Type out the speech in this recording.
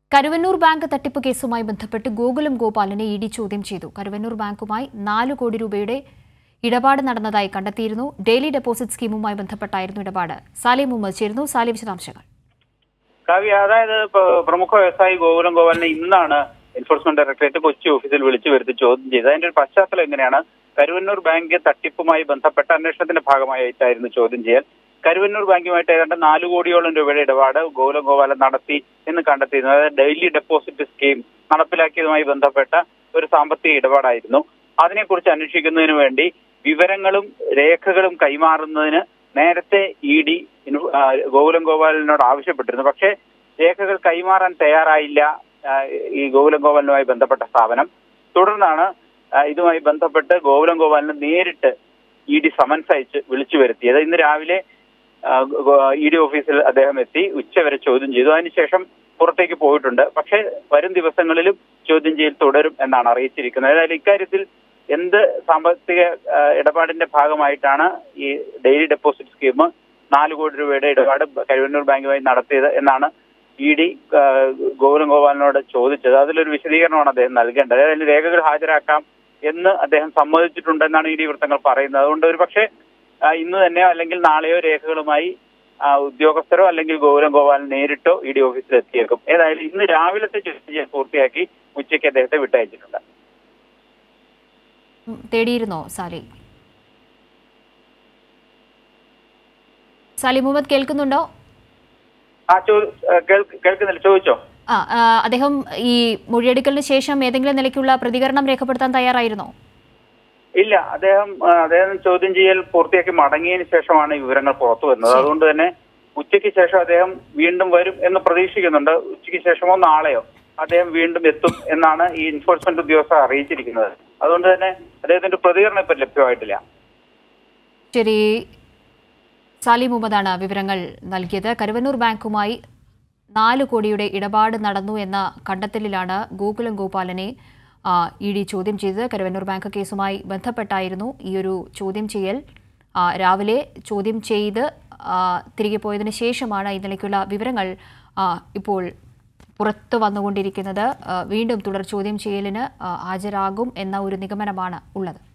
Karuvannur bank തട്ടിപ്പ് കേസുമായി ബന്ധപ്പെട്ട് ഗോകുലം ഗോപാലിനെ ഇ ഡി ചോദ്യം ചെയ്തു കരുവന്നൂർ ബാങ്കുമായി നാല് കോടി രൂപയുടെ ഇടപാട് നടന്നതായി കണ്ടെത്തിയിരുന്നു ഡെയിലി ഡെപ്പോസിറ്റ് സ്കീമുമായി ബന്ധപ്പെട്ടായിരുന്നു ഇടപാട് സാലി മുഹമ്മദ് ചേരുന്നു സാലി വിശദാംശങ്ങൾ കാവ്യ അതായത് ഇപ്പൊ പ്രമുഖ വ്യവസായി ഗോകുലം ഗോപാലിനെ ഇന്നാണ് എൻഫോഴ്സ്മെന്റ് ഡയറക്ടറേറ്റ് കൊച്ചി ഓഫീസിൽ വിളിച്ചു വരുത്തി ചോദ്യം ചെയ്തത് അതിന്റെ ഒരു പശ്ചാത്തലം എങ്ങനെയാണ് കരുവന്നൂർ ബാങ്ക് തട്ടിപ്പുമായി ബന്ധപ്പെട്ട അന്വേഷണത്തിന്റെ ഭാഗമായിട്ടായിരുന്നു ചോദ്യം ചെയ്യൽ കരുവന്നൂർ ബാങ്കുമായിട്ട് ഏതാണ്ട് നാല് കോടിയോളം രൂപയുടെ ഇടപാട് ഗോകുലം ഗോപാലൻ നടത്തി എന്ന് കണ്ടെത്തിയിരുന്നു അതായത് ഡെയിലി ഡെപ്പോസിറ്റ് സ്കീം നടപ്പിലാക്കിയതുമായി ബന്ധപ്പെട്ട ഒരു സാമ്പത്തിക ഇടപാടായിരുന്നു അതിനെക്കുറിച്ച് അന്വേഷിക്കുന്നതിന് വേണ്ടി വിവരങ്ങളും രേഖകളും കൈമാറുന്നതിന് നേരത്തെ ഇ ഡി ഗോകുലം ഗോപാലിനോട് ആവശ്യപ്പെട്ടിരുന്നു പക്ഷേ രേഖകൾ കൈമാറാൻ തയ്യാറായില്ല ആ, ഈ ഗോകുലം ഗോപാലിനുമായി ബന്ധപ്പെട്ട സ്ഥാപനം തുടർന്നാണ് ആ, ഇതുമായി ബന്ധപ്പെട്ട് ഗോകുലം ഗോപാലിന് നേരിട്ട് ഇ ഡി സമൻസ് അയച്ച് വിളിച്ചു വരുത്തിയത് ഇന്ന് രാവിലെ ഇ ഡി ഓഫീസിൽ അദ്ദേഹം എത്തി ഉച്ചവരെ ചോദ്യം ചെയ്തു അതിനുശേഷം പുറത്തേക്ക് പോയിട്ടുണ്ട് പക്ഷേ വരും ദിവസങ്ങളിലും ചോദ്യം ചെയ്യൽ തുടരും എന്നാണ് അറിയിച്ചിരിക്കുന്നത് ഏതായാലും ഇക്കാര്യത്തിൽ എന്ത് സാമ്പത്തിക ആ, ഇടപാടിന്റെ ഭാഗമായിട്ടാണ് ഈ ഡെയിലി ഡെപ്പോസിറ്റ് സ്കീം നാല് കോടി രൂപയുടെ ഇടപാട് കരുവന്നൂർ ബാങ്കുമായി നടത്തിയത് എന്നാണ് ഇ ഡി ഗോകുലം ഗോപാലിനോട് ചോദിച്ചത് അതിലൊരു വിശദീകരണമാണ് അദ്ദേഹം നൽകേണ്ടത് അതായത് രേഖകൾ ഹാജരാക്കാം എന്ന് അദ്ദേഹം സമ്മതിച്ചിട്ടുണ്ടെന്നാണ് ഇ ഡി വൃത്തങ്ങൾ പറയുന്നത് അതുകൊണ്ട് ഒരു പക്ഷേ ഇന്ന് തന്നെയോ അല്ലെങ്കിൽ നാളെയോ രേഖകളുമായി ആ, ഉദ്യോഗസ്ഥരോ അല്ലെങ്കിൽ ഗോകുലം ഗോപാലൻ നേരിട്ടോ ഇ ഡി ഓഫീസിൽ എത്തിയേക്കും ഏതായാലും ഇന്ന് രാവിലത്തെ ചോദ്യം ചെയ്യൽ പൂർത്തിയാക്കി ഉച്ചയ്ക്ക് അദ്ദേഹത്തെ വിട്ടയച്ചിട്ടുണ്ട് ഉം, തേടിയിരുന്നോ സാലി സാലി മുഹമ്മദ് കേൾക്കുന്നുണ്ടോ ആ ചോ കേൾക്ക്- കേൾക്കുന്നില്ല ചോദിച്ചോ ആ ആ, അദ്ദേഹം ഈ മൊഴിയെടുക്കലിന് ശേഷം ഏതെങ്കിലും നിലയ്ക്കുള്ള പ്രതികരണം രേഖപ്പെടുത്താൻ തയ്യാറായിരുന്നോ ഇല്ല അദ്ദേഹം ആ, അദ്ദേഹം ചോദ്യം ചെയ്യൽ പൂർത്തിയാക്കി മടങ്ങിയതിന് ശേഷമാണ് ഈ വിവരങ്ങൾ പുറത്തു വരുന്നത് അതുകൊണ്ട് തന്നെ ഉച്ചയ്ക്ക് ശേഷം അദ്ദേഹം വീണ്ടും വരും എന്ന് പ്രതീക്ഷിക്കുന്നുണ്ട് ഉച്ചയ്ക്ക് ശേഷമോ നാളെയോ അദ്ദേഹം വീണ്ടും എത്തും എന്നാണ് ഈ എൻഫോഴ്സ്മെന്റ് ഉദ്യോഗസ്ഥർ അറിയിച്ചിരിക്കുന്നത് അതുകൊണ്ട് തന്നെ അദ്ദേഹത്തിന്റെ പ്രതികരണം ഇപ്പൊ ലഭ്യമായിട്ടില്ല ശരി സാലി മുഹമ്മദാണ് വിവരങ്ങൾ നൽകിയത് കരുവന്നൂർ ബാങ്കുമായി നാല് കോടിയുടെ ഇടപാട് നടന്നു എന്ന കണ്ടെത്തലിലാണ് ഗോകുലം ഗോപാലനെ ഇ ഡി ചോദ്യം ചെയ്തത് കരുവന്നൂർ ബാങ്ക് കേസുമായി ബന്ധപ്പെട്ടായിരുന്നു ഈ ഒരു ചോദ്യം ചെയ്യൽ ആ, രാവിലെ ചോദ്യം ചെയ്ത് ആ, തിരികെ പോയതിനു ശേഷമാണ് ഈ നിലയ്ക്കുള്ള വിവരങ്ങൾ ആ, ഇപ്പോൾ പുറത്തു വന്നുകൊണ്ടിരിക്കുന്നത് ആ, വീണ്ടും തുടർ ചോദ്യം ചെയ്യലിന് ആ, ഹാജരാകും എന്ന ഒരു നിഗമനമാണ് ഉള്ളത്